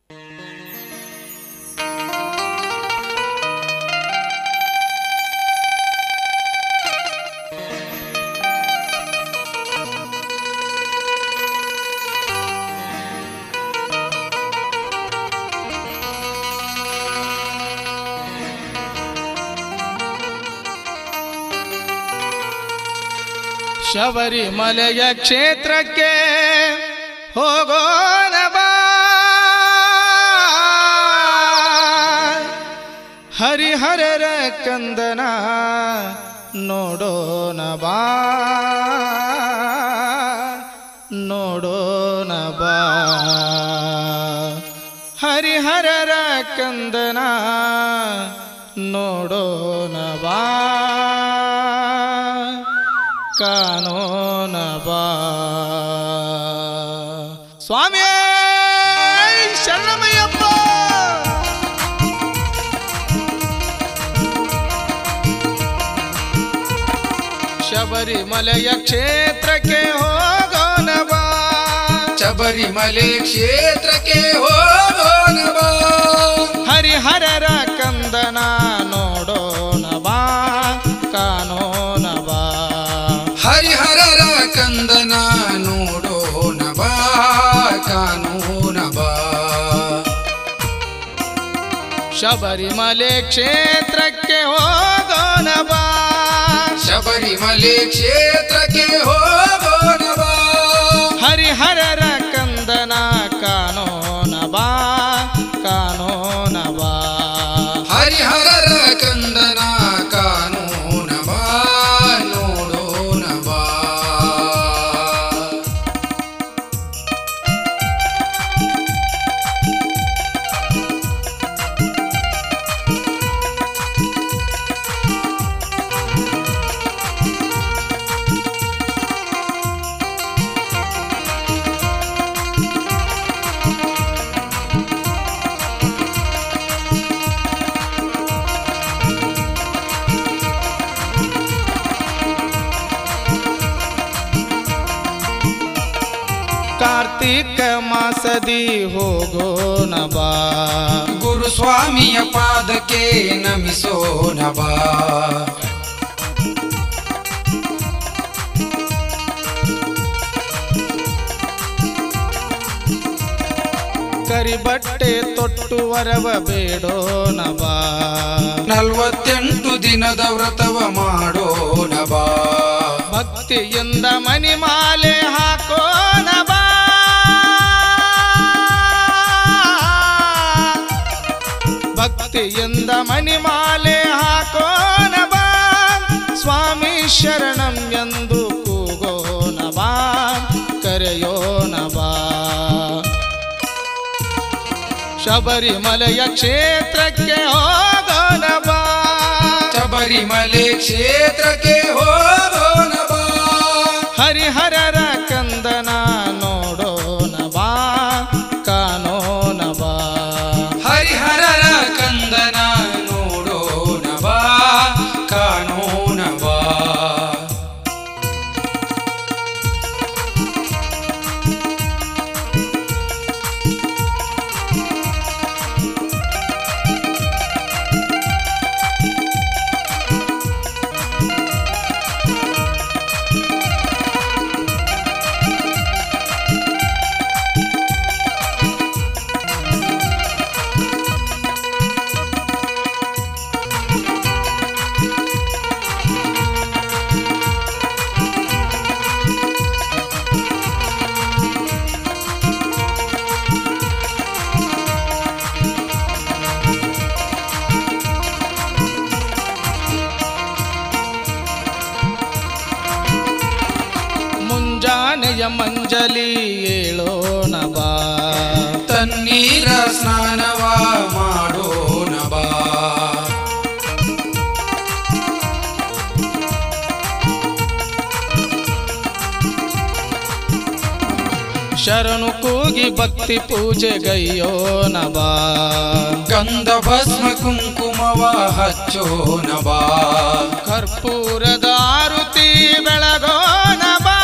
ಶಬರಿಮಲೆಯ ಕ್ಷೇತ್ರಕ್ಕೆ ಹೋಗೋಣ ಬಾ ಹರಿಹರರ ಕಂದನ ನೋಡೋಣ ಬಾ ನೋಡೋಣ ಬಾ ಹರಿಹರರ ಕಂದನ ನೋಡೋಣ ಬಾ ಕಾನೋನ ಬಾ ಸ್ವಾಮಿ ಶರಣಮಯ್ಯಪ್ಪ ಶಬರಿಮಲೆಯ ಕ್ಷೇತ್ರಕ್ಕೆ ಹೋಗೋಣ ಬಾ ಶಬರಿಮಲೆ ಕ್ಷೇತ್ರಕ್ಕೆ ಹೋಗೋಣ ಬಾ ಹರಿಹರರ ಕಂದನ ನೋಡೋಣ ಬಾ ಕಾನೋನ ಬಾ ಹರಿಹರರ ಕಂದನ ನೋಡೋಣ ಬಾ ಕಾನೂನ ಬಾ ಶಬರಿಮಲೆ ಕ್ಷೇತ್ರಕ್ಕೆ ಹೋಗೋಣ ಬಾ ಶಬರಿಮಲೆ ಕ್ಷೇತ್ರಕ್ಕೆ ಹೋಗೋಣ ಬಾ ಹರಿಹರರ ಕಂದನ ಕಾನೋನ ಬಾ ಕಾನೋನ ಬಾ ಹರಿಹರರ ಕಂದನ ಕಾನೂನ ಬಾ ನೋಡೋಣ ಬಾ ಕಾರ್ತೀಕ ಮಾಸದಿ ಹೋಗೋಣ ಬಾ ಗುರುಸ್ವಾಮಿಯ ಪಾದಕ್ಕೆ ನಮಿಸೋಣ ಬಾ ಕರಿಬಟ್ಟೆ ತೊಟ್ಟು ವರವ ಬೇಡೋಣ ಬಾ ನಲ್ವತ್ತೆಂಟು ದಿನದ ವ್ರತವ ಮಾಡೋಣ ಬಾ ಭಕ್ತಿಯಿಂದ ಮಣಿಮಾಲೆ ಹಾಕೋಣ ಬಾ ಭಕ್ತಿಯಿಂದ ಮಣಿಮಾಲೆ ಹಾಕೋಣ ಬಾ ಸ್ವಾಮಿ ಶರಣಂ ಎಂದು ಕೂಗೋಣ ಬಾ ಕರೆಯೋಣ ಬಾ ಶಬರಿಮಲೆಯ ಕ್ಷೇತ್ರಕ್ಕೆ ಹೋಗೋಣ ಬಾ ಶಬರಿಮಲೆ ಕ್ಷೇತ್ರಕ್ಕೆ ಹೋಗೋಣ ಬಾ ಹರಿಹರರ ಕಂದನ ನೋಡೋಣ ಬಾ ಕಾನೋನ ಬಾ ಹರಿಹರರ ಕಂದನ ನೋಡೋಣ ಬಾ ಕಾನೋಣ ಬಾ ಮುಂಜಾನೆಯ ಮಂಜಲಿ ಏಳೋಣ ಬಾ ತಣ್ಣೀರ ಸ್ನಾನವ ಮಾಡೋಣ ಬಾ ಶರಣು ಕೂಗಿ ಭಕ್ತಿ ಪೂಜೆ ಗೈಯೋಣ ಬಾ ಗಂಧ ಭಸ್ಮ ಕುಂಕುಮವ ಹಚ್ಚೋಣ ಬಾ ಕರ್ಪೂರದ ಆರುತಿ ಬೆಳಗೋಣ ಬಾ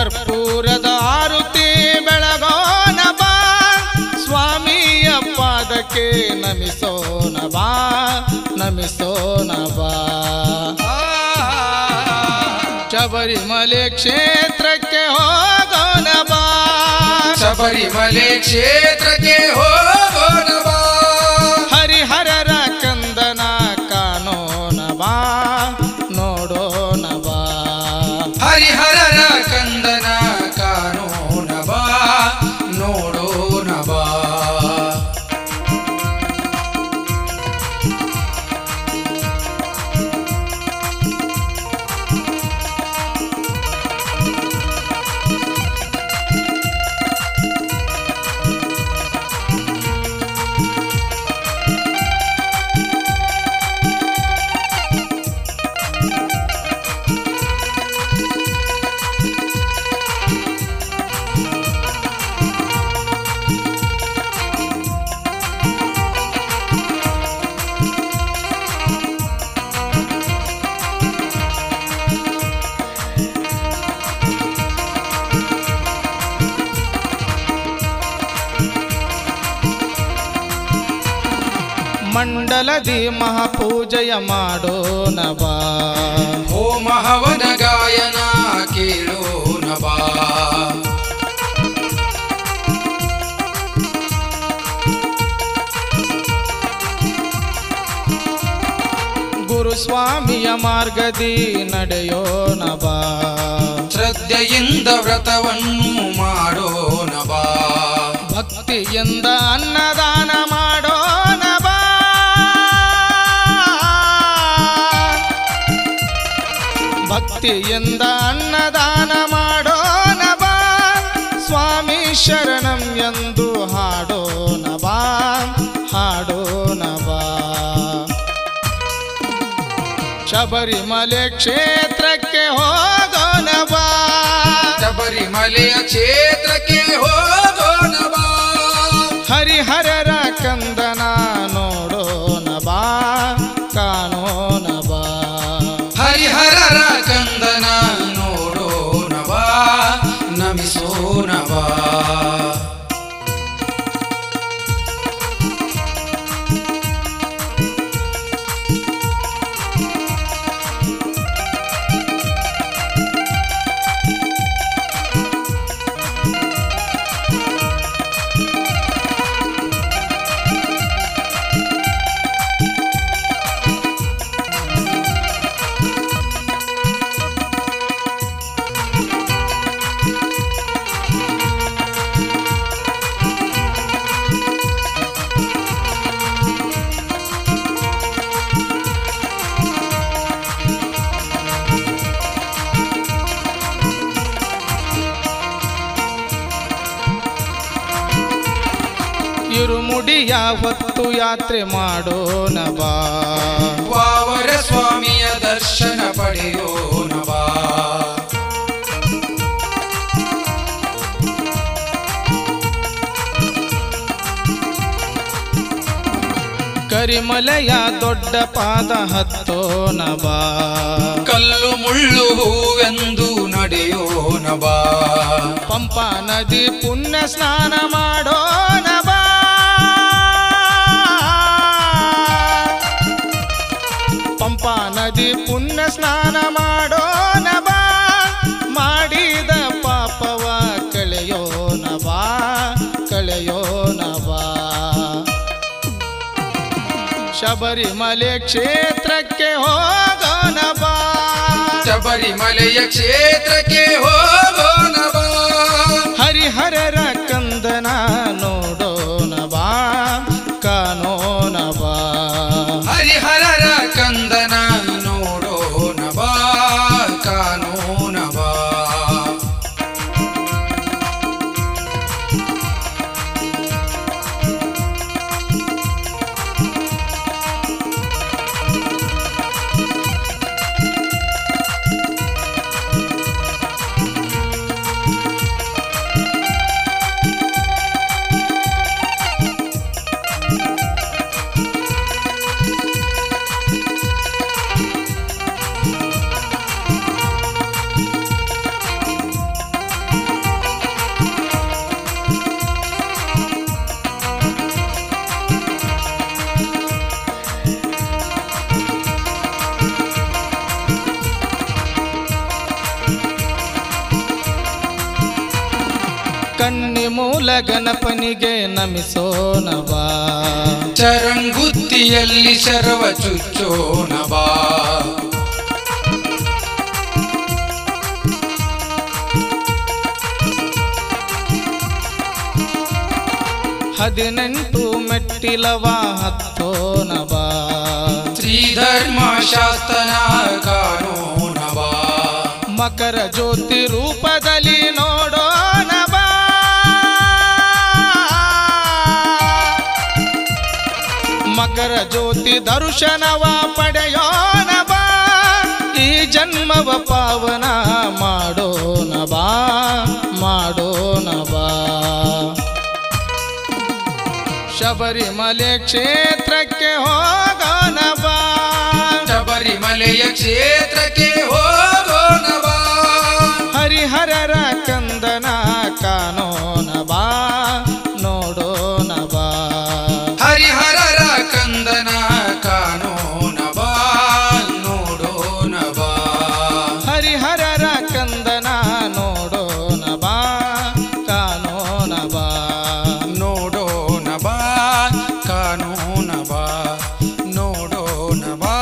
ಕರ್ಪೂರದ ಆರುತಿ ಬೆಳಗೋನ ಬಾ ಸ್ವಾಮಿಯ ಪಾದಕ್ಕೆ ನಮಿಸೋನ ಬಾ ನಮಿಸೋನ ಬಾ ಶಬರಿಮಲೆ ಕ್ಷೇತ್ರಕ್ಕೆ ಹೋಗೋಣ ಬಾ ಶಬರಿಮಲೆ ಕ್ಷೇತ್ರಕ್ಕೆ ಹೋಗೋಣ ಬಾ ಹರಿಹರರ ಕಂದನ ಕಾಣೋಣ ಬಾ ನೋಡೋಣ ಬಾ ಹರಿಹರರ ಕಂದನ ಕಾನೋನ ಬಾ ನೋಡೋಣ ಬಾ ಮಂಡಲದಿ ಮಹಾಪೂಜೆಯ ಮಾಡೋಣ ಬಾ ಹೋಮ ಹವನ ಗಾಯನ ಕೇಳೋಣ ಬಾ ಗುರುಸ್ವಾಮಿಯ ಮಾರ್ಗದಿ ನಡೆಯೋಣ ಬಾ ಶ್ರದ್ಧೆಯಿಂದ ವ್ರತವನ್ನು ಮಾಡೋಣ ಬಾ ಭಕ್ತಿಯಿಂದ ಅನ್ನದಾನ ಮಾಡೋಣ ಬಾ ಭಕ್ತಿಯಿಂದ ಅನ್ನದಾನ ಮಾಡೋಣ ಬಾ ಸ್ವಾಮಿ ಶರಣಂ ಎಂದು ಹಾಡೋಣ ಬಾ ಹಾಡೋಣ ಬಾ ಶಬರಿಮಲೆ ಕ್ಷೇತ್ರಕ್ಕೆ ಹೋಗೋಣ ಬಾ ಶಬರಿಮಲೆಯ ಕ್ಷೇತ್ರಕ್ಕೆ ಹೋಗೋಣ ಬಾ ಹರಿಹರರ ಕಂದನ ನೋಡೋಣ ಬಾ ಕಾಣೋಣ ಬಾ ಹರಿಹರರ ಕಂದನ ನೋಡೋಣ ಬಾ ನಮಿಸೋಣ ಬಾ ಇರುಮುಡಿಯ ಹೊತ್ತು ಯಾತ್ರೆ ಮಾಡೋಣ ಬಾ ವಾವರ ಸ್ವಾಮಿಯ ದರ್ಶನ ಪಡೆಯೋಣ ಬಾ ಕರಿಮಲೆಯ ದೊಡ್ಡ ಪಾದ ಹತ್ತೋಣ ಬಾ ಕಲ್ಲು ಮುಳ್ಳು ಹೂವೆಂದು ನಡೆಯೋಣ ಬಾ ಪಂಪಾ ನದಿ ಪುಣ್ಯ ಸ್ನಾನ ಮಾಡೋಣ ಬಾ ಪಂಪಾ ನದಿ ಪುಣ್ಯ ಸ್ನಾನ ಮಾಡೋಣ ಬಾ ಮಾಡಿದ ಪಾಪವ ಕಳೆಯೋಣ ಬಾ ಕಳೆಯೋಣ ಬಾ ಶಬರಿಮಲೆ ಕ್ಷೇತ್ರಕ್ಕೆ ಹೋಗೋಣ ಬಾ ಶಬರಿಮಲೆಯ ಕ್ಷೇತ್ರಕ್ಕೆ ಹೋಗೋಣ ಬಾ ಹರಿಹರರ ಕಂದನ ನೋಡೋಣ ಬಾ ಕಾಣೋಣ ಬಾ ಹರಿಹರರ ಕಂದನ ನೋಡೋಣ ಬಾ ಕಾನೋಣ ಬಾ ಕಣ್ಣಿ ಮೂಲ ಗಣಪನಿಗೆ ನಮಿಸೋಣ ಬಾ ಚರಂಗುತ್ತಿಯಲ್ಲಿ ಶರವ ಚುಚ್ಚೋಣ ಬಾ ಹದಿನೆಂಟು ಮೆಟ್ಟಿಲವ ಹತ್ತೋಣ ಬಾ ಶ್ರೀಧರ್ಮ ಶಾಸ್ತನ ಕಾನೂನ ಬಾ ಮಕರ ಜ್ಯೋತಿ ರೂಪದಲ್ಲಿ ನೋಡೋಣ ಬಾ ಮಕರ ಜ್ಯೋತಿ ದರ್ಶನವ ಪಡೆಯೋಣ ಬಾ ಈ ಜನ್ಮವ ಪಾವನ ಮಾಡೋಣ ಬಾ ಮಾಡೋಣ ಬಾ ಶಬರಿಮಲೆ ಕ್ಷೇತ್ರಕ್ಕೆ ಹೋಗೋಣ ಬಾ ಶಬರಿಮಲೆಯ ಕ್ಷೇತ್ರಕ್ಕೆ ಹೋಗೋಣ ಬಾ ಹರಿಹರರ ಕಂದನ ಕಾನೋನ ಬಾ ನೋಡೋಣ ಬಾ ಹರಿಹರರ ಕಂದನ ಕಾನೂನ ಬಾ ನೋಡೋಣ ಬಾ ಹರಿಹರರ ಕಂದನ ನೋಡೋಣ ಬಾ ಕಾನೋನ ಬಾ ನೋಡೋಣ ಬಾ ಕಾನೂನ ಬಾ ನೋಡೋಣ ಬಾ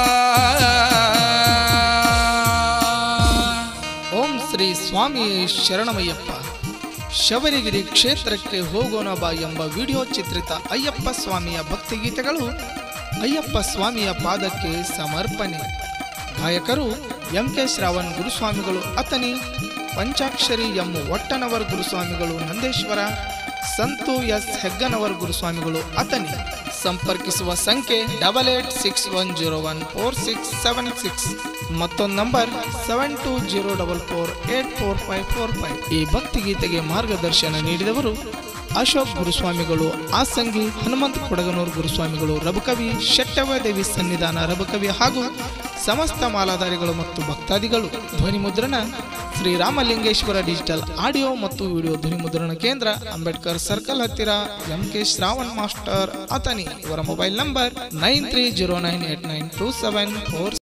ಓಂ ಶ್ರೀ ಸ್ವಾಮಿ ಶರಣಮಯ್ಯಪ್ಪ ಶಬರಿಗಿರಿ ಕ್ಷೇತ್ರಕ್ಕೆ ಹೋಗೋಣ ಬಾ ಎಂಬ ವಿಡಿಯೋ ಚಿತ್ರಿತ ಅಯ್ಯಪ್ಪ ಸ್ವಾಮಿಯ ಭಕ್ತಿಗೀತೆಗಳು ಅಯ್ಯಪ್ಪ ಸ್ವಾಮಿಯ ಪಾದಕ್ಕೆ ಸಮರ್ಪಣೆ ಗಾಯಕರು ಎಂ ಕೆ ಶ್ರಾವಣ್ ಗುರುಸ್ವಾಮಿಗಳು ಅತನಿ ಪಂಚಾಕ್ಷರಿ ಎಂ ಒಟ್ಟನವರ್ ಗುರುಸ್ವಾಮಿಗಳು ನಂದೇಶ್ವರ ಸಂತು ಎಸ್ ಹೆಗ್ಗನವರ್ ಗುರುಸ್ವಾಮಿಗಳು ಅತನಿ ಸಂಪರ್ಕಿಸುವ ಸಂಖ್ಯೆ double eight six one zero one four six seven six ಮತ್ತೊಂದು number seven two zero double four eight four five four five ಈ ಭಕ್ತಿಗೀತೆಗೆ ಮಾರ್ಗದರ್ಶನ ನೀಡಿದವರು ಅಶೋಕ್ ಗುರುಸ್ವಾಮಿಗಳು ಆಸಂಗಿ ಹನುಮಂತ ಕೊಡಗನೂರು ಗುರುಸ್ವಾಮಿಗಳು ರಬಕವಿ ಶೆಟ್ಟವದೇವಿ ಸನ್ನಿಧಾನ ರಬಕವಿ ಹಾಗೂ ಸಮಸ್ತ ಮಾಲಾಧಾರಿಗಳು ಮತ್ತು ಭಕ್ತಾದಿಗಳು ಧ್ವನಿ ಮುದ್ರಣ ಶ್ರೀರಾಮಲಿಂಗೇಶ್ವರ ಡಿಜಿಟಲ್ ಆಡಿಯೋ ಮತ್ತು ವಿಡಿಯೋ ಧ್ವನಿ ಮುದ್ರಣ ಕೇಂದ್ರ ಅಂಬೇಡ್ಕರ್ ಸರ್ಕಲ್ ಹತ್ತಿರ M K Shravan master Athani ಇವರ mobile number nine three zero nine eight nine two seven four